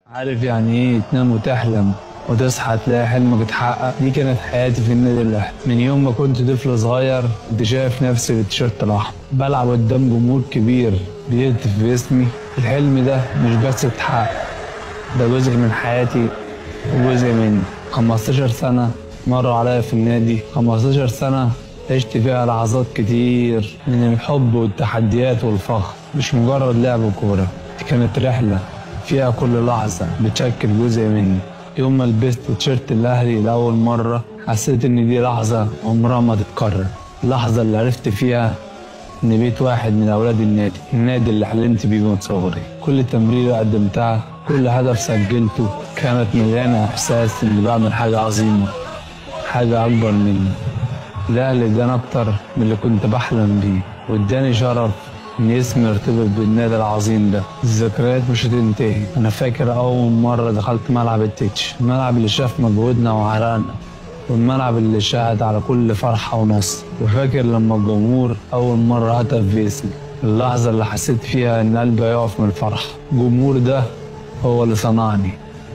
عارف يعني ايه تنام وتحلم وتصحى تلاقي حلمك اتحقق دي كانت حياتي في النادي الاهلي من يوم ما كنت طفل صغير كنت شايف نفسي بالتيشيرت الاحمر بلعب قدام جمهور كبير بيهتف باسمي الحلم ده مش بس اتحقق ده جزء من حياتي وجزء مني 15 سنة مروا عليا في النادي 15 سنة عشت فيها لحظات كتير من الحب والتحديات والفخر مش مجرد لعب كورة دي كانت رحلة فيها كل لحظة بتشكل جزء مني يوم ما لبست تيشيرت الأهلي لأول مرة حسيت إن دي لحظة عمرها ما تتكرر اللحظة اللي عرفت فيها إن بيت واحد من أولاد النادي النادي اللي حلمت بيه من صغري كل تمريرة قدمتها كل هدف سجلته كانت مليانة إحساس إني بعمل حاجة عظيمة حاجة أكبر مني الأهلي اداني أكتر من اللي كنت بحلم بيه واداني شرف إن اسمي يرتبط بالنادي العظيم ده الذكريات مش هتنتهي أنا فاكر أول مرة دخلت ملعب التتش الملعب اللي شاف مجهودنا وعرقنا والملعب اللي شهد على كل فرحة ونصر وفاكر لما الجمهور أول مرة هتف باسمي اللحظة اللي حسيت فيها إن قلبي هيقف من الفرحة الجمهور ده هو اللي صنعني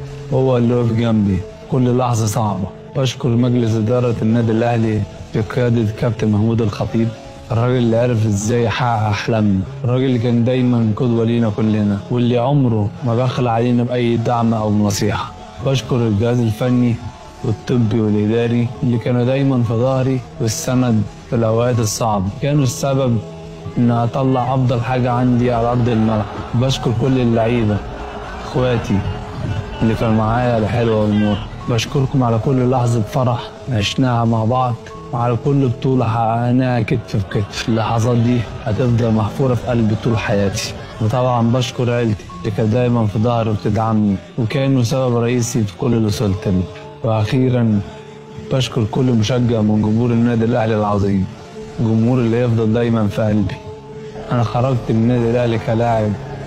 هو اللي وقف جنبي كل لحظة صعبة بشكر مجلس إدارة النادي الأهلي بقيادة كابتن محمود الخطيب الراجل اللي عرف ازاي يحقق احلامنا الراجل اللي كان دايما قدوه لينا كلنا واللي عمره ما بخل علينا باي دعم او نصيحه بشكر الجهاز الفني والطبي والاداري اللي كانوا دايما في ظهري والسند في الاوقات الصعبه كانوا السبب ان اطلع افضل حاجه عندي على ارض الملعب بشكر كل اللعيبه اخواتي اللي كانوا معايا على الحلوه والنور بشكركم على كل لحظه فرح عشناها مع بعض وعلى كل بطولة حققناها كتف بكتف اللحظات دي هتفضل محفورة في قلبي طول حياتي وطبعا بشكر عيلتي اللي كانت دايما في ظهري وبتدعمني وكانوا سبب رئيسي في كل اللي وصلت له وأخيرا بشكر كل مشجع من جمهور النادي الأهلي العظيم الجمهور اللي يفضل دايما في قلبي أنا خرجت من النادي الأهلي كلاعب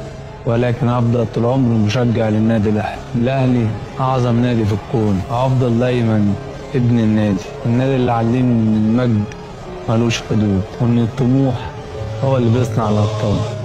ولكن هفضل طول عمري مشجع للنادي الأهلي الأهلي أعظم نادي في الكون وهفضل دايما ابن النادي النادي اللي علمني ان المجد ملوش حدود وان الطموح هو اللي بيصنع الابطال